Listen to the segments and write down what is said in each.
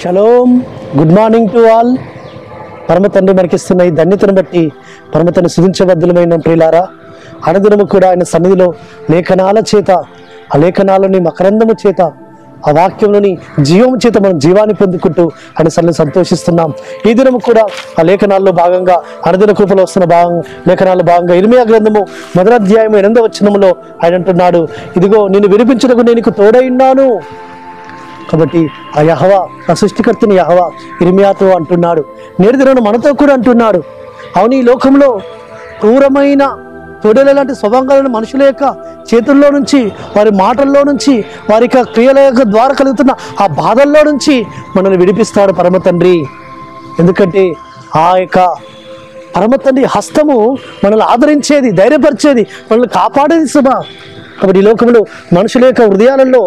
shalom good morning to all పరమ తండ్రి మనకిస్తున్న ఈ ధన్యతను బట్టి పరమ తండ్రి సుధించబద్ధులమైన ప్రియులారా అనుదినము కూడా ఆయన సన్నిధిలో లేఖనాల చేత ఆ లేఖనాలని మకరందము చేత ఆ వాక్యంలోని జీవము చేత మనం జీవాన్ని పొందుకుంటూ ఆయన సన్నిధి సంతోషిస్తున్నాం ఈ దినము కూడా ఆ లేఖనాల్లో భాగంగా అనుదిన కృపలో వస్తున్న భాగం లేఖనాల్లో భాగంగా ఇరిమియా గ్రంథము మొదటి అధ్యాయం ఎనిమిదవ వచనములో ఆయన అంటున్నాడు ఇదిగో నేను వినిపించడానికి నేను నీకు తోడై ఉన్నాను కాబట్టి ఆ యహవ ఆ సృష్టికర్తని యహవ ఇర్మియాతో అంటున్నాడు నేడు దిన మనతో కూడా అంటున్నాడు అవును ఈ లోకంలో క్రూరమైన తొడల లాంటి స్వభావాలను మనుషుల యొక్క చేతుల్లో నుంచి వారి మాటల్లో నుంచి వారి యొక్క క్రియల యొక్క ద్వారా కలుగుతున్న ఆ బాధల్లో నుంచి మనల్ని విడిపిస్తాడు పరమ తండ్రి ఎందుకంటే ఆ యొక్క పరమ తండ్రి హస్తము మనల్ని ఆదరించేది ధైర్యపరిచేది మనల్ని కాపాడేది శుభ కాబట్టి ఈ లోకంలో మనుషుల యొక్క హృదయాలలో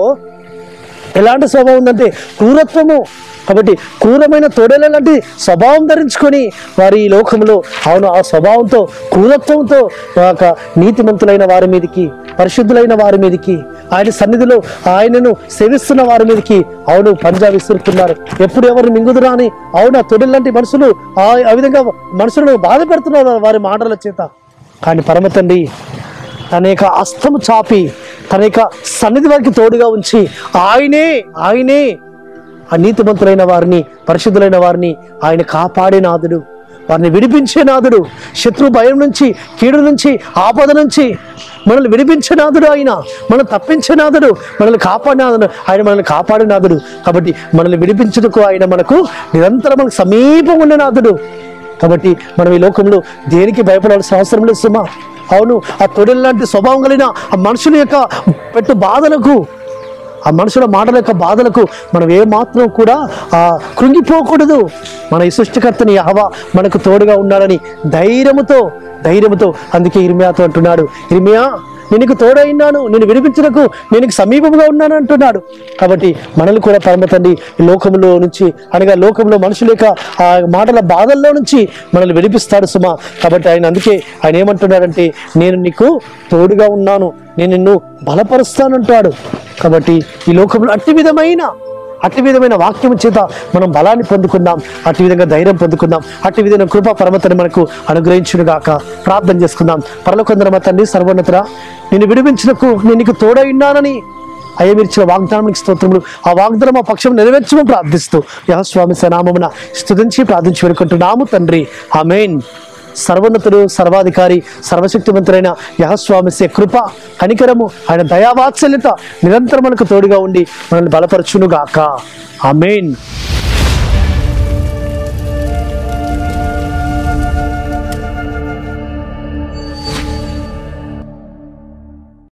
ఎలాంటి స్వభావం ఉందంటే క్రూరత్వము కాబట్టి క్రూరమైన తోడేల లాంటి స్వభావం ధరించుకొని వారి ఈ లోకంలో అవును ఆ స్వభావంతో క్రూరత్వంతో ఒక నీతిమంతులైన వారి మీదకి పరిశుద్ధులైన వారి మీదకి ఆయన సన్నిధిలో ఆయనను సేవిస్తున్న వారి మీదకి అవును పంజా విసురుతున్నారు ఎప్పుడు ఎవరు మింగుదురా అని అవును ఆ తొడెల లాంటి మనుషులు ఆ ఆ విధంగా మనుషులను బాధ పెడుతున్నారు వారి మాటల చేత కానీ పరమ తండ్రి తన యొక్క అస్తము చాపి తన యొక్క సన్నిధి వారికి తోడుగా ఉంచి ఆయనే ఆయనే ఆ నీతిమంతులైన వారిని పరిశుద్ధులైన వారిని ఆయన కాపాడే నాదుడు వారిని విడిపించే నాదుడు శత్రు భయం నుంచి కీడు నుంచి ఆపద నుంచి మనల్ని విడిపించే నాదుడు ఆయన మనం తప్పించే నాదుడు మనల్ని కాపాడినాదుడు ఆయన మనల్ని కాపాడే నాదుడు కాబట్టి మనల్ని విడిపించుటకు ఆయన మనకు నిరంతరం మనకు సమీపం ఉన్న నాదుడు కాబట్టి మనం ఈ లోకంలో దేనికి భయపడాల్సిన అవసరం లేదు సుమా అవును ఆ తొడెల లాంటి స్వభావం కలిగిన ఆ మనుషుల యొక్క పెట్టు బాధలకు ఆ మనుషుల మాటల యొక్క బాధలకు మనం ఏమాత్రం కూడా ఆ కృంగిపోకూడదు మన ఈ సృష్టికర్తని యహోవా మనకు తోడుగా ఉన్నాడని ధైర్యముతో ధైర్యముతో అందుకే ఇర్మియాతో అంటున్నాడు ఇర్మియా నేను నీకు తోడైనాను నేను విడిపించడానికి నేను నీకు సమీపంగా ఉన్నాను అంటున్నాడు కాబట్టి మనల్ని కూడా పరమ తండ్రి ఈ లోకంలో నుంచి అనగా లోకంలో మనుషుల యొక్క ఆ మాటల బాధల్లో నుంచి మనల్ని విడిపిస్తాడు సుమా కాబట్టి ఆయన అందుకే ఆయన ఏమంటున్నాడంటే నేను నీకు తోడుగా ఉన్నాను నేను నిన్ను బలపరుస్తానంటాడు కాబట్టి ఈ లోకంలో అట్టి విధమైన అట్టి విధమైన వాక్యం చేత మనం బలాన్ని పొందుకుందాం అట్టి విధంగా ధైర్యం పొందుకుందాం అట్టి విధమైన కృపా పరమతని మనకు అనుగ్రహించును గాక ప్రార్థన చేసుకుందాం పరలోకొందరమ తండ్రి సర్వోన్నతరా నేను విడిపించినకు నేను నీకు తోడై ఉన్నానని అయ్యమిర్చిన వాగ్దానానికి స్తోత్రములు ఆ వాగ్దానం మా పక్షం నెరవేర్చమని ప్రార్థిస్తూ యహస్వామి సనామమున స్తుతించి ప్రార్థించి వేడుకుంటున్నాము తండ్రి ఆమెన్ సర్వోన్నతుడు సర్వాధికారి సర్వశక్తివంతుడైన యహస్వామిసే కృప కనికరము ఆయన దయావాత్సల్యత నిరంతరం మనకు తోడుగా ఉండి మనల్ని బలపరచునుగాక ఆమెన్